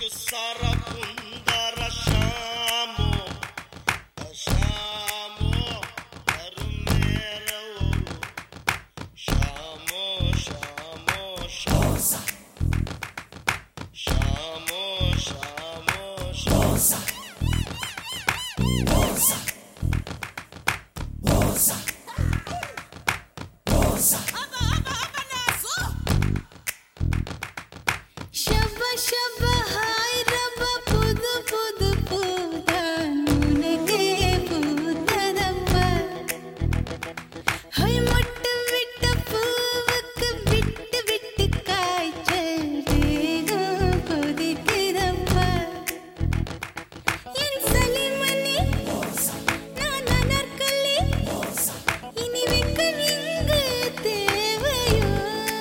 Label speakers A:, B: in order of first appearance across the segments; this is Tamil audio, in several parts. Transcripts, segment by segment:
A: ಸುಸರ ಕುಂದರ ಶಾಮೋ ಶಾಮೋ ಕರುಮೇರವು ಶಾಮೋ ಶಾಮೋ ಶಾಸ ಶಾಮೋ ಶಾಮೋ ಶಾಸ
B: ಶಬ್ಬ ಶಬ್ಬ ಹಾಯ್ ರಬ್ಬ புது புது பூதான் உனக்கே பூத்ததம்ம ஹொய் மொட்டு விட்ட பூவுக்கு விட்டு விட்டு காய்ச்சல் தேகம் கொதிக்குதம்மா என் சலிமணி நான் அனர்கலி இனி வெக்கம் இங்கு தேவையோ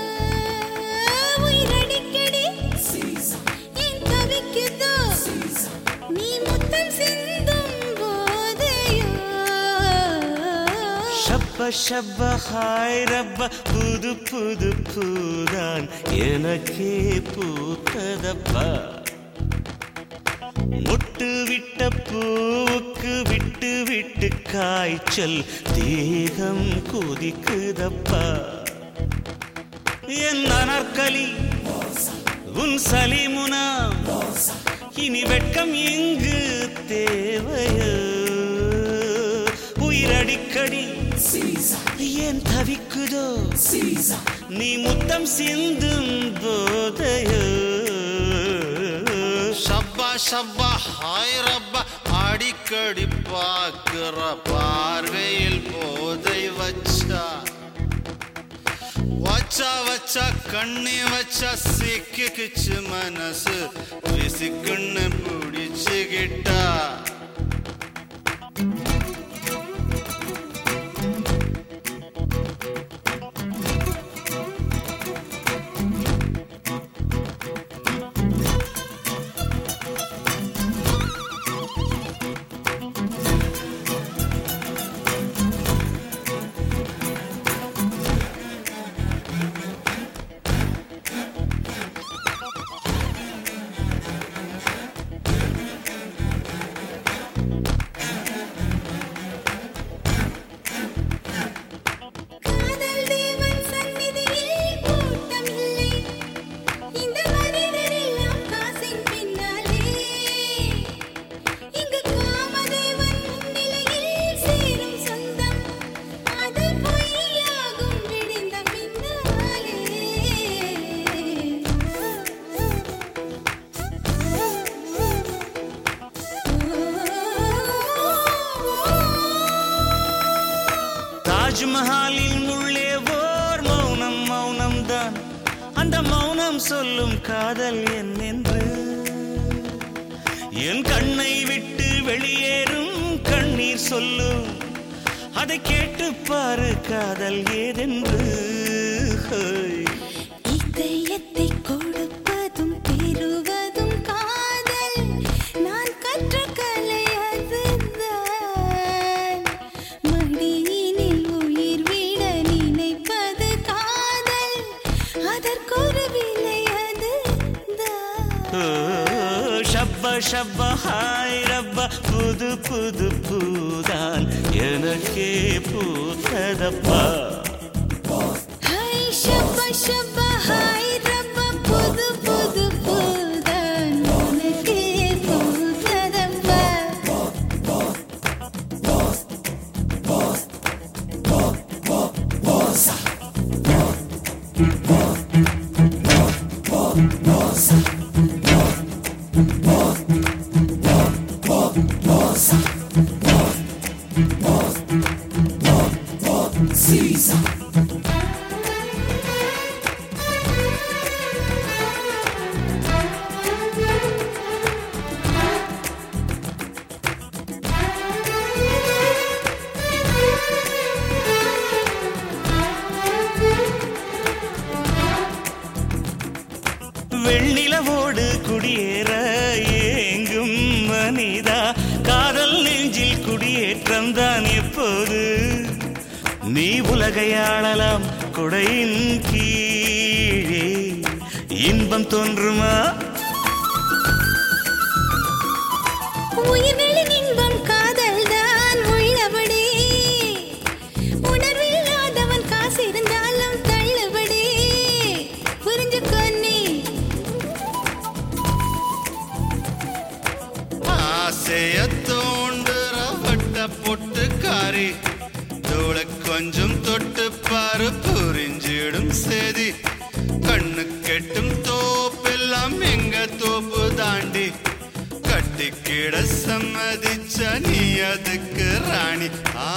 B: உயிரடிக்கடி என் கவிக்குதோ நீ முத்தம் சிந்தும் போதையோ
C: ஷப்ப ஷப்ப ஹாய் ரப்ப புது புது பூதான் எனக்கே பூத்ததப்பா முட்டு விட்ட பூவுக்கு விட்டு விட்டு காய்ச்சல் தேகம் கொதிக்குதப்பா என் அனர்கலி உன் சலிமுனா இனி வெட்கம் எங்கு தேவையோ உயிரடிக்கடி ஏன் தவிக்குதோ நீ முத்தம் சிந்தும் போதையோ
A: ஷப்பா ஷப்பா ஹாய் ரப்பா அடிக்கடி பார்க்கிற பார்வையில் போதை வச்சா வச்சா வச்சா கண்ணி வச்சா சிக்கிக்குச்சு மனசு விசிக்குன்னு பிடிச்சுக்கிட்டா
B: காதல் தேவன் சந்நிதியில் கூட்டமில்லை இந்த மனிதரெல்லாம் காசின் பின்னாலே இங்கு காமதேவன் முன்னிலையில் சேரும் சொந்தம் அது பொய்யாகும் விடிந்த பின்னாலே
C: தாஜ்மஹாலின் உள்ளே ஓர் மௌனம் மௌனம் தான் அந்த மௌனம் சொல்லும் காதல் என்னென்று என் கண்ணை விட்டு வெளியேறும் கண்ணீர் சொல்லும் அதை கேட்டு பாரு காதல் ஏதென்று ஹோய்.
B: இதயத்தை கொடுப்பதும் பெறுவதும் காதல் நான் கற்ற கலை அதுதான் மடியினில் உயிர் விட நினைப்பது காதல் அதற்கொரு விலை அதுதான்
C: ஓ, ஷப்ப ஷப்ப ஹாய் ரப்ப புது புது பூதான் எனக்கே பூத்ததப்பா
B: ஹை ஷப்ப ஷப்ப ஹாய் ரப்ப புது புது பூதான் உனக்கே பூத்ததப்பா
C: வெண்ணிலவோடு குடியேற ஏங்கும் மனிதா காதல் நெஞ்சில் குடியேற்றம் தான் எப்போது நீ உலகை ஆளலாம் கொடையின் கீழே இன்பம் தோன்றுமா
A: கொஞ்சம் தொட்டு பாரு புரிஞ்சிடும் சேதி கண்ணு கெட்டும் தோப்பெல்லாம் எங்க தோப்பு தாண்டி கட்டிக்கிட சம்மதிச்ச நீ அதுக்கு ராணி ஆ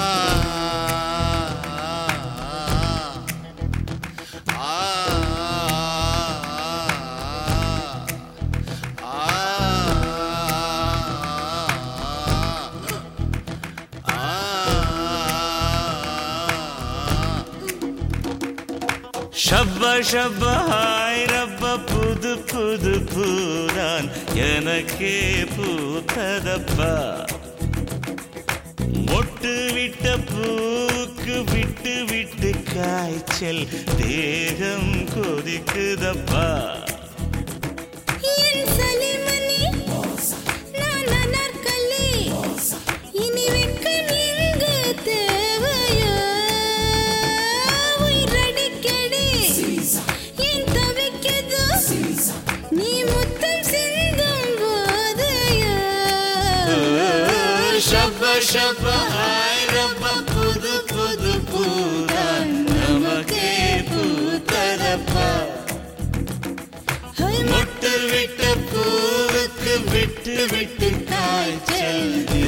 A: ஆ,
C: ஷப்ப ஷப்ப ஹாய் ரப்ப புது புது பூதான் எனக்கே பூத்ததப்பா மொட்டு விட்ட பூக்கு விட்டு விட்டு காய்ச்சல் தேகம் கொதிக்குதப்பா
B: என் சலிமணி நான் அனார்கலி இனி வெட்கம் எங்கு தேவையோ உயிரடிக்கடி என் தவிக்கதோ நீ முத்தம் சிந்தும் போதையோ
C: ஷப்ப ஷப்ப ஹாய் ரப்ப புது புது பூதான் நமக்கே பூத்ததப்பா
B: ஹை
C: மொட்டு விட்ட பூவுக்கு விட்டு விட்டு காய்ச்சல்